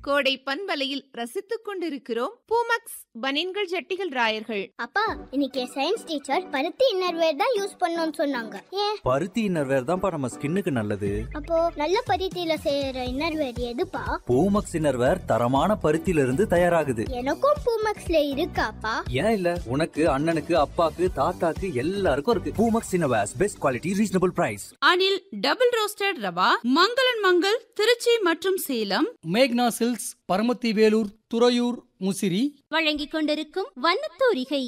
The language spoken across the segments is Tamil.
கோடை பண்பலையில் ரசித்துக் கொண்டிருக்கிறோம் பூமக்ஸ் பனின்கள் ஜட்டிகள் ராயர்கள் அப்பா இன்னைக்கு சயின்ஸ் டீச்சர் பருத்தி இன்னர்வேர் தான் யூஸ் பண்ணணும்னு சொன்னாங்க ஏன் பருத்தி இன்னர்வேர் தான்ப்பா நம்ம ஸ்கின்னுக்கு நல்லது அப்போ நல்ல பருத்தியில செய்யற இன்னர்வேர் எதுப்பா பூமக்ஸ் இன்னர்வேர் தரமான பருத்தியில இருந்து தயாராகுது எனக்கும் பூமக்ஸ்ல இருக்காப்பா ஏன் இல்ல உனக்கு அண்ணனுக்கு அப்பாக்கு தாத்தாக்கு எல்லாருக்கும் இருக்கு Poomex innerwears best quality reasonable price Anil double roasted rava மங்களன் மங்கள் திருச்சி மற்றும் சேலம் மேக்னா சில்க்ஸ் பரமத்தி வேலூர் துறையூர் முசிறி வழங்கிக் கொண்டிருக்கும் வண்ணத்தூரிகை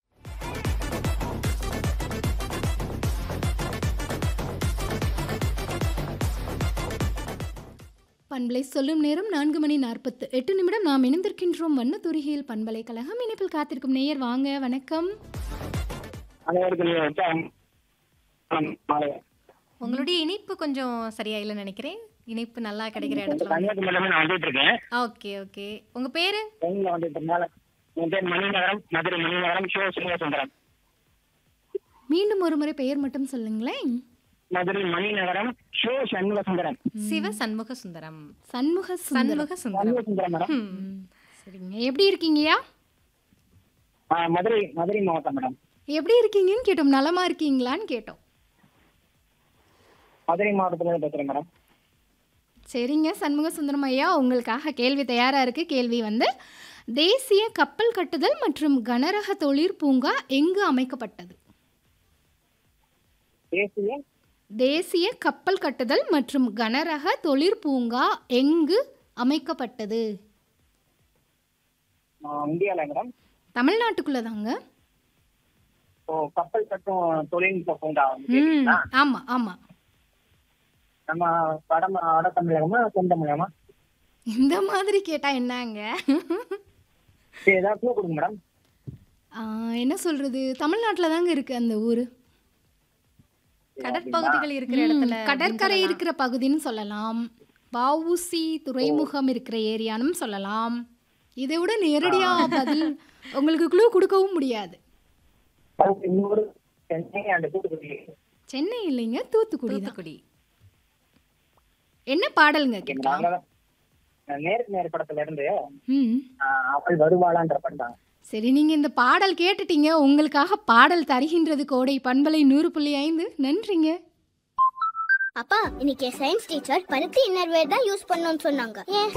பண்பலை சொல்லும் நேரம் நான்கு மணி நாற்பத்து எட்டு நிமிடம் நாம் இணைந்திருக்கின்றோம் வண்ணத்துரிகையில் பண்பலை கழகம் இணைப்பில் காத்திருக்கும் நேயர் வாங்க வணக்கம் அனைவருக்கும் மாலை உங்களுடைய இணைப்பு கொஞ்சம் சரியா இல்லைன்னு நினைக்கிறேன் இணைப்பு நல்லா கிடைக்கிற இடத்துல வந்து- கன்னியாகுமரியில நான் வந்துட்டு இருக்கேன் ஓகே ஓகே உங்க பேரு ட்ரெயின்ல வந்துட்டு இருந்தால என் பேர் மணிநகரம் மதுரை மணிநகரம் சிவ சுந்தரம் மீண்டும் ஒரு முறை பெயர் மட்டும் சொல்லுங்களேன் மதுரை மணிநகரம் ஷோ சண்முக சுந்தரம் சிவ சண்முக சுந்தரம் சண்முக சுந்தரம் சண்முக சுந்தரம் சண்முக சுந்தரம் மேடம் ம். சரிங்க எப்படி இருக்கீங்கயா ஆ, மதுரை மதுரை மாவட்டம் மேடம் எப்படி இருக்கீங்கன்னு கேட்டோம் நலமா இருக்கீங்களான்னு கேட்டோம் மதுரை மாவட்டத்துல இருந்து பேசுறேன் மேடம் சரிங்க சண்முக சுந்தரம் ஐயா உங்களுக்காக கேள்வி தயாரா இருக்கு கேள்வி வந்து தேசிய கப்பல் கட்டுதல் மற்றும் கனரக தொழிற் பூங்கா எங்கு அமைக்கப்பட்டது தேசிய தேசிய கப்பல் கட்டுதல் மற்றும் கனரக தொழிற் பூங்கா எங்கு அமைக்கப்பட்டது ஆ, இந்தியால மேடம் தமிழ்நாட்டுக்குள்ள தாங்க ஓ கப்பல் கட்டும் தொழில்நுட்ப பூங்கா வந்து ம் கேக்குறீங்களா? ஆமா ஆமா நம்ம வட வட தமிழகமா தென் தமிழகமா இந்த மாதிரி கேட்டா என்னங்க சரி ஏதாவது clue கொடுங்க மேடம் ஆ, என்ன சொல்றது தமிழ்நாட்டுல தாங்க இருக்கு அந்த ஊரு கடற்பகுதிகள் இருக்கிற ம், இடத்துல கடற்கரை இருக்கிற பகுதின்னு சொல்லலாம் வஉசி துறைமுகம் இருக்கிற ஏரியானும் சொல்லலாம் இதை விட நேரடியா பதில் உங்களுக்கு க்ளூ கொடுக்கவும் முடியாது அதுக்கு இன்னொரு சென்னை அண்ட் தூத்துக்குடி சென்னை இல்லைங்க தூத்துக்குடி தான் தூத்துக்குடி என்ன பாடலுங்க கேட்கலாம் நாங்க நேருக்கு நேர் படத்துல இருந்து ம் ஆ, அவள் வருவாளான்ற படம் தான் சரி நீங்க இந்த பாடல் கேட்டுட்டீங்க உங்களுக்காக பாடல் தருகின்றது கோடை பண்பலை நூறு புள்ளி ஐந்து நன்றிங்க அப்பா இன்னைக்கு சயின்ஸ் டீச்சர் பருத்தி இன்னர்வேர் தான் யூஸ் பண்ணணும்னு சொன்னாங்க ஏன்